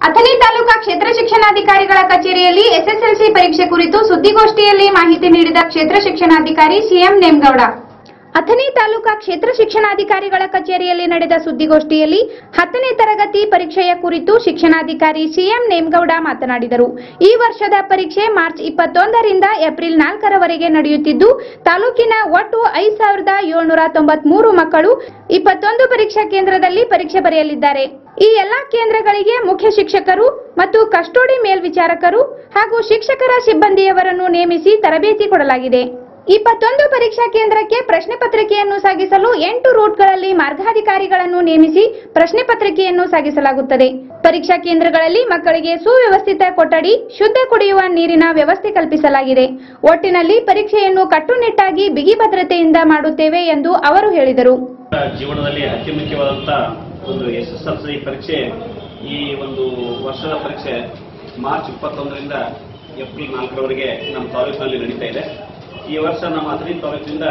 ಅಥಣಿ ತಾಲೂಕಾ ಕ್ಷೇತ್ರ ಶಿಕ್ಷಣಾಧಿಕಾರಿಗಳ ಕಚೇರಿಯಲ್ಲಿ ಎಸ್ಎಸ್ಎಲ್ಸಿ ಪರೀಕ್ಷೆ ಕುರಿತು ಸುದ್ದಿಗೋಷ್ಠಿಯಲ್ಲಿ ಮಾಹಿತಿ ನೀಡಿದ ಕ್ಷೇತ್ರ ಶಿಕ್ಷಣಾಧಿಕಾರಿ ಸಿಎಂ ನೇಮಗೌಡ ಅಥಣಿ ತಾಲೂಕಾ ಕ್ಷೇತ್ರ ಶಿಕ್ಷಣಾಧಿಕಾರಿಗಳ ಕಚೇರಿಯಲ್ಲಿ ನಡೆದ ಸುದ್ದಿಗೋಷ್ಠಿಯಲ್ಲಿ ಹತ್ತನೇ ತರಗತಿ ಪರೀಕ್ಷೆಯ ಕುರಿತು ಶಿಕ್ಷಣಾಧಿಕಾರಿ ಸಿಎಂ ನೇಮಗೌಡ ಮಾತನಾಡಿದರು ಈ ವರ್ಷದ ಪರೀಕ್ಷೆ ಮಾರ್ಚ್ ಇಪ್ಪತ್ತೊಂದರಿಂದ ಏಪ್ರಿಲ್ ನಾಲ್ಕರವರೆಗೆ ನಡೆಯುತ್ತಿದ್ದು ತಾಲೂಕಿನ ಒಟ್ಟು ಐದು ಸಾವಿರದ ಏಳ್ನೂರ ತೊಂಬತ್ಮೂರು ಮಕ್ಕಳು ಇಪ್ಪತ್ತೊಂದು ಪರೀಕ್ಷಾ ಕೇಂದ್ರದಲ್ಲಿ ಪರೀಕ್ಷೆ ಬರೆಯಲಿದ್ದಾರೆ ಈ ಎಲ್ಲಾ ಕೇಂದ್ರಗಳಿಗೆ ಮುಖ್ಯ ಶಿಕ್ಷಕರು ಮತ್ತು ಕಸ್ಟೋಡಿ ಮೇಲ್ವಿಚಾರಕರು ಹಾಗೂ ಶಿಕ್ಷಕರ ಸಿಬ್ಬಂದಿಯವರನ್ನು ನೇಮಿಸಿ ತರಬೇತಿ ಕೊಡಲಾಗಿದೆ ಇಪ್ಪತ್ತೊಂದು ಪರೀಕ್ಷಾ ಕೇಂದ್ರಕ್ಕೆ ಪ್ರಶ್ನೆ ಪತ್ರಿಕೆಯನ್ನು ಸಾಗಿಸಲು ಎಂಟು ರೂಟ್ಗಳಲ್ಲಿ ಮಾರ್ಗಾಧಿಕಾರಿಗಳನ್ನು ನೇಮಿಸಿ ಪ್ರಶ್ನೆ ಪತ್ರಿಕೆಯನ್ನು ಸಾಗಿಸಲಾಗುತ್ತದೆ ಪರೀಕ್ಷಾ ಕೇಂದ್ರಗಳಲ್ಲಿ ಮಕ್ಕಳಿಗೆ ಸುವ್ಯವಸ್ಥಿತ ಕೊಠಡಿ ಶುದ್ಧ ಕುಡಿಯುವ ನೀರಿನ ವ್ಯವಸ್ಥೆ ಕಲ್ಪಿಸಲಾಗಿದೆ ಒಟ್ಟಿನಲ್ಲಿ ಪರೀಕ್ಷೆಯನ್ನು ಕಟ್ಟುನಿಟ್ಟಾಗಿ ಬಿಗಿ ಭದ್ರತೆಯಿಂದ ಮಾಡುತ್ತೇವೆ ಎಂದು ಅವರು ಹೇಳಿದರು ಜೀವನದಲ್ಲಿ ಅತಿ ಮುಖ್ಯವಾದಂಥ ಒಂದು ಎಸ್ ಎಸ್ ಎಲ್ ಸಿ ಪರೀಕ್ಷೆ ಈ ಒಂದು ವರ್ಷದ ಪರೀಕ್ಷೆ ಮಾರ್ಚ್ ಇಪ್ಪತ್ತೊಂದರಿಂದ ಏಪ್ರಿಲ್ ನಾಲ್ಕರವರೆಗೆ ನಮ್ಮ ತಾಲೂಕಿನಲ್ಲಿ ನಡೀತಾ ಇದೆ ಈ ವರ್ಷ ನಮ್ಮ ಅಥಣಿ ತಾಲೂಕಿನಿಂದ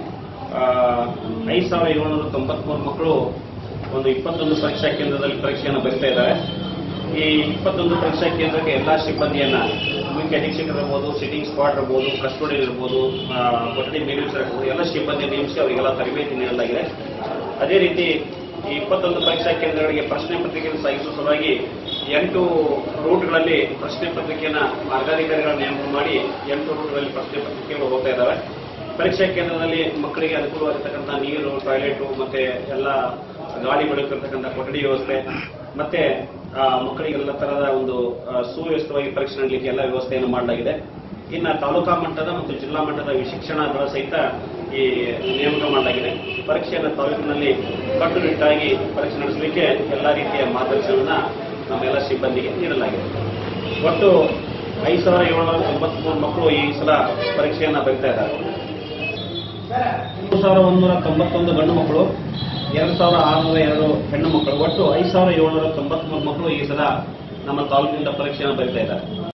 ಐದು ಸಾವಿರದ ಏಳ್ನೂರ ತೊಂಬತ್ಮೂರು ಮಕ್ಕಳು ಒಂದು ಇಪ್ಪತ್ತೊಂದು ಪರೀಕ್ಷಾ ಕೇಂದ್ರದಲ್ಲಿ ಪರೀಕ್ಷೆಯನ್ನು ಬರೀತಾ ಇದ್ದಾರೆ ಈ ಇಪ್ಪತ್ತೊಂದು ಪರೀಕ್ಷಾ ಕೇಂದ್ರಕ್ಕೆ ಎಲ್ಲ ಸಿಬ್ಬಂದಿಯನ್ನ ಮುಖ್ಯ ಅಧೀಕ್ಷಕರಿರ್ಬೋದು ಸಿಟ್ಟಿಂಗ್ ಸ್ಪಾಟ್ ಇರ್ಬೋದು ಕಸ್ಟೋಡಿಯನ್ ಇರ್ಬೋದು ಆ, ಕೊಠಡಿ ಮೇಲ್ವಿಚಾರಕ ಇರ್ಬೋದು ಎಲ್ಲ ಸಿಬ್ಬಂದಿ ನೇಮಿಸಿ ಅವರಿಗೆಲ್ಲ ತರಬೇತಿ ನೀಡಲಾಗಿದೆ ಅದೇ ರೀತಿ ಈ ಇಪ್ಪತ್ತೊಂದು ಪರೀಕ್ಷಾ ಕೇಂದ್ರಗಳಿಗೆ ಪ್ರಶ್ನೆ ಪತ್ರಿಕೆಯನ್ನು ಸಾಗಿಸುವ ಸಲುವಾಗಿ ಎಂಟು ರೂಟ್ಗಳಲ್ಲಿ ಪ್ರಶ್ನೆ ಪತ್ರಿಕೆಯನ್ನ ಮಾರ್ಗಾಧಿಕಾರಿಗಳ ನೇಮಕ ಮಾಡಿ ಎಂಟು ರೂಟ್ಗಳಲ್ಲಿ ಪ್ರಶ್ನೆ ಪತ್ರಿಕೆಗಳು ಹೋಗ್ತಾ ಇದ್ದಾವೆ ಪರೀಕ್ಷಾ ಕೇಂದ್ರದಲ್ಲಿ ಮಕ್ಕಳಿಗೆ ಅನುಕೂಲವಾಗಿರ್ತಕ್ಕಂಥ ನೀರು ಟಾಯ್ಲೆಟು ಮತ್ತೆ ಎಲ್ಲ ಗಾಳಿ ಬೆಳಕಿರ್ತಕ್ಕಂಥ ಕೊಠಡಿ ವ್ಯವಸ್ಥೆ ಮತ್ತೆ ಆ, ಮಕ್ಕಳಿಗೆಲ್ಲ ತರಹದ ಒಂದು ಆ, ಸುವ್ಯವಸ್ಥಿತವಾಗಿ ಪರೀಕ್ಷೆ ನಡೆಯಲಿಕ್ಕೆ ಎಲ್ಲ ವ್ಯವಸ್ಥೆಯನ್ನು ಮಾಡಲಾಗಿದೆ ಇನ್ನ ತಾಲೂಕಾ ಮಟ್ಟದ ಮತ್ತು ಜಿಲ್ಲಾ ಮಟ್ಟದ ಶಿಕ್ಷಣಗಳ ಸಹಿತ ಈ ನೇಮಕ ಮಾಡಲಾಗಿದೆ ಪರೀಕ್ಷೆಯನ್ನು ತಾಲೂಕಿನಲ್ಲಿ ಕಟ್ಟುನಿಟ್ಟಾಗಿ ಪರೀಕ್ಷೆ ನಡೆಸಲಿಕ್ಕೆ ಎಲ್ಲ ರೀತಿಯ ಮಾರ್ಗದರ್ಶನವನ್ನ ನಮ್ಮೆಲ್ಲ ಸಿಬ್ಬಂದಿಗೆ ನೀಡಲಾಗಿದೆ ಒಟ್ಟು ಐದು ಸಾವಿರ ಏಳ್ನೂರ ತೊಂಬತ್ಮೂರು ಮಕ್ಕಳು ಈ ಸಲ ಪರೀಕ್ಷೆಯನ್ನ ಬರೀತಾ ಇದ್ದಾರೆ ಮೂರು ಸಾವಿರ ಒಂದೂರ ತೊಂಬತ್ತೊಂದು ಗಂಡು ಮಕ್ಕಳು ಎರಡು ಸಾವಿರ ಆರುನೂರ ಎರಡು ಹೆಣ್ಣು ಮಕ್ಕಳು ಒಟ್ಟು ಐದು ಸಾವಿರ ಏಳ್ನೂರ ತೊಂಬತ್ಮೂರು ಮಕ್ಕಳು ಈ ಸಲ ನಮ್ಮ ತಾಲೂಕಿನಿಂದ ಪರೀಕ್ಷೆಯನ್ನು ಬರೀತಾ ಇದ್ದಾರೆ